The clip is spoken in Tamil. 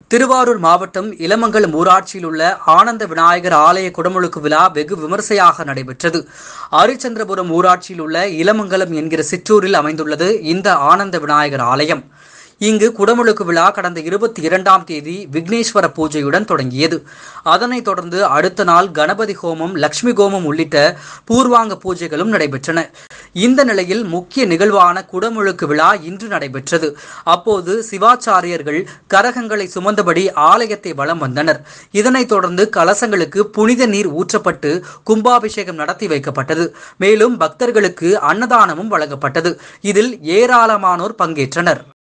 திருவாரூர் மாவட்டம் இளமங்கலம் ஊராட்சியில் உள்ள ஆனந்த விநாயகர் ஆலய குடமுழுக்கு விழா வெகு விமர்சையாக நடைபெற்றது அரிச்சந்திரபுரம் ஊராட்சியில் உள்ள இளமங்கலம் என்கிற சிற்றூரில் அமைந்துள்ளது இந்த ஆனந்த விநாயகர் ஆலயம் இங்கு குடமுழுக்கு விழா கடந்த இருபத்தி இரண்டாம் தேதி விக்னேஸ்வர பூஜையுடன் தொடங்கியது அதனைத் தொடர்ந்து அடுத்த நாள் கணபதி ஹோமம் லட்சுமி ஹோமம் உள்ளிட்ட பூர்வாங்க பூஜைகளும் நடைபெற்றன இந்த நிலையில் முக்கிய நிகழ்வான குடமுழுக்கு விழா இன்று நடைபெற்றது அப்போது சிவாச்சாரியர்கள் கரகங்களை சுமந்தபடி ஆலயத்தை வலம் வந்தனர் இதனைத் தொடர்ந்து கலசங்களுக்கு புனித நீர் ஊற்றப்பட்டு கும்பாபிஷேகம் நடத்தி வைக்கப்பட்டது மேலும் பக்தர்களுக்கு அன்னதானமும் வழங்கப்பட்டது இதில் ஏராளமானோர் பங்கேற்றனர்